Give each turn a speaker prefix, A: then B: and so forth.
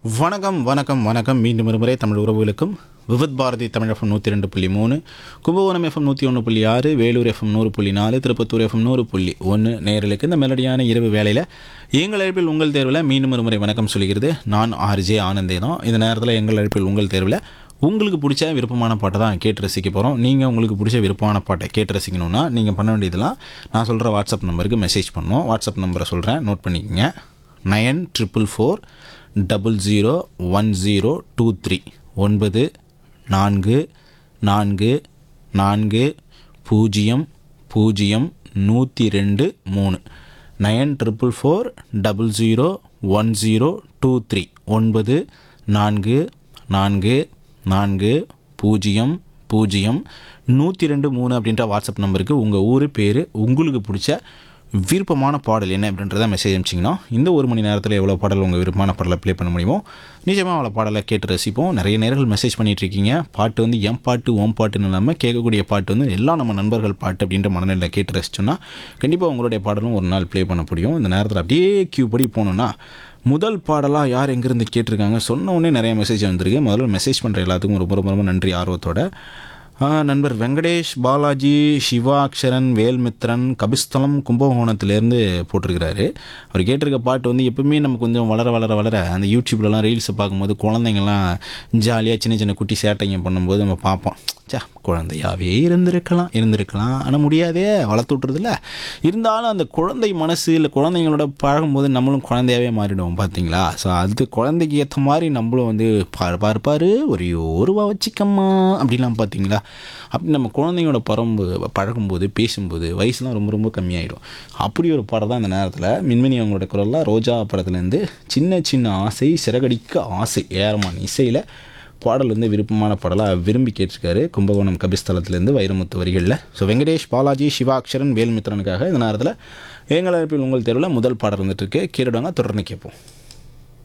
A: வணக்கம் வணக்கம் வணக்கம் மீண்டும் ஒருமுறை தமிழ் உறவுகளுக்கும் விவித் பாரதி தமிழ் எஃப்எம் நூற்றி ரெண்டு புள்ளி மூணு கும்பகோணம் எஃப்எம் நூற்றி ஒன்று புள்ளி ஆறு வேலூர் எஃப்எம் நூறு புள்ளி நாலு திருப்பத்தூர் எஃப்எம் நூறு புள்ளி ஒன்று நேரலுக்கு இந்த மெலடியான இரவு வேளையில் எங்கள் அழைப்பில் உங்கள் தேர்வில் மீண்டும் ஒரு முறை வணக்கம் சொல்கிறது நான் ஆர்ஜே ஆனந்தே தான் இந்த நேரத்தில் எங்கள் அழைப்பில் உங்கள் தேர்வில் உங்களுக்கு பிடிச்ச விருப்பமான பாட்டை தான் கேட்டு ரசிக்க போகிறோம் நீங்கள் உங்களுக்கு பிடிச்ச விருப்பமான பாட்டை கேட்டு ரசிக்கணுன்னா நீங்கள் பண்ண வேண்டியதெல்லாம் நான் சொல்கிற வாட்ஸ்அப் நம்பருக்கு மெசேஜ் பண்ணணும் வாட்ஸ்அப் நம்பரை சொல்கிறேன் நோட் பண்ணிக்கங்க nine triple four double zero one zero two three ஒன்பது நான்கு நான்கு நான்கு பூஜ்ஜியம் பூஜ்ஜியம் நூற்றி ரெண்டு மூணு nine triple four double zero one zero two three ஒன்பது நான்கு நான்கு நான்கு பூஜ்ஜியம் பூஜ்ஜியம் நூற்றி ரெண்டு மூணு அப்படின்ற வாட்ஸ்அப் நம்பருக்கு உங்கள் ஊர் பேர் உங்களுக்கு பிடிச்ச விருப்பமான பாடல் என்ன அப்படின்றத மெசேஜ் அனுப்பிச்சிங்கன்னா இந்த ஒரு மணி நேரத்தில் எவ்வளோ பாடல் உங்கள் விருப்பமான பாடலை ப்ளே பண்ண முடியுமோ நிஜமாக அவ்வளோ பாடலை கேட்டு ரசிப்போம் நிறைய நேர்கள் மெசேஜ் பண்ணிட்டு இருக்கீங்க பாட்டு வந்து என் பாட்டு ஓம் பாட்டுன்னு இல்லாமல் கேட்கக்கூடிய பாட்டு வந்து எல்லாம் நம்ம நண்பர்கள் பாட்டு அப்படின்ற மனநிலையில் கேட்டு ரசிச்சோன்னா கண்டிப்பாக உங்களுடைய பாடலும் ஒரு நாள் ப்ளே பண்ண முடியும் இந்த நேரத்தில் அப்படியே கியூ படி போகணுன்னா முதல் பாடலாக யார் எங்கேருந்து கேட்டிருக்காங்க சொன்ன உடனே நிறைய மெசேஜ் வந்திருக்கு முதல்ல மெசேஜ் பண்ணுற எல்லாத்துக்கும் ரொம்ப ரொம்ப ரொம்ப நன்றி ஆர்வத்தோட ஆ, நண்பர் வெங்கடேஷ் பாலாஜி சிவா அக்ஷரன் வேல்மித்ரன் கபிஸ்தலம் கும்பகோணத்துலேருந்து போட்டிருக்கிறாரு அவர் கேட்டிருக்க பாட்டு வந்து எப்பவுமே நம்ம கொஞ்சம் வளர வளர வளர அந்த யூடியூப்லலாம் ரீல்ஸை பார்க்கும்போது குழந்தைங்கள்லாம் ஜாலியாக சின்ன சின்ன குட்டி சேட்டைங்க பண்ணும்போது நம்ம பார்ப்போம் சே குழந்தையாவே இருந்திருக்கலாம் இருந்திருக்கலாம் ஆனால் முடியாதே வளர்த்து விட்றதில்ல இருந்தாலும் அந்த குழந்தை மனசு இல்லை குழந்தைங்களோட பழகும்போது நம்மளும் குழந்தையாவே மாறிடுவோம் பார்த்தீங்களா ஸோ அதுக்கு குழந்தைக்கு ஏற்ற மாதிரி நம்மளும் வந்து பாரு பாரு பாரு ஒரு ஒரு ரூபா வச்சுக்கம்மா அப்படிலாம் பார்த்தீங்களா அப்படி நம்ம குழந்தைங்களோட பரம்பு பழகும்போது பேசும்போது வயசுலாம் ரொம்ப ரொம்ப கம்மியாயிடும் அப்படி ஒரு படம் தான் இந்த நேரத்தில் மின்மினி அவங்களோட குரல்லாம் ரோஜா படத்துலேருந்து சின்ன சின்ன ஆசை சிறகடிக்க ஆசை ஏறமான இசையில் பாடல் வந்து விருப்பமான பாடலாக விரும்பி கேட்டிருக்காரு கும்பகோணம் கபிஸ்தலத்திலேருந்து வைரமுத்து வரிகளில் ஸோ வெங்கடேஷ் பாலாஜி சிவாக்ஷரன் வேல்மித்ரனுக்காக இந்த நேரத்தில் எங்கள் அழைப்பில் உங்கள் தேர்வில் முதல் பாடல் வந்துட்டு இருக்கு கேட்டுடுவாங்க தொடர்ந்து கேட்போம்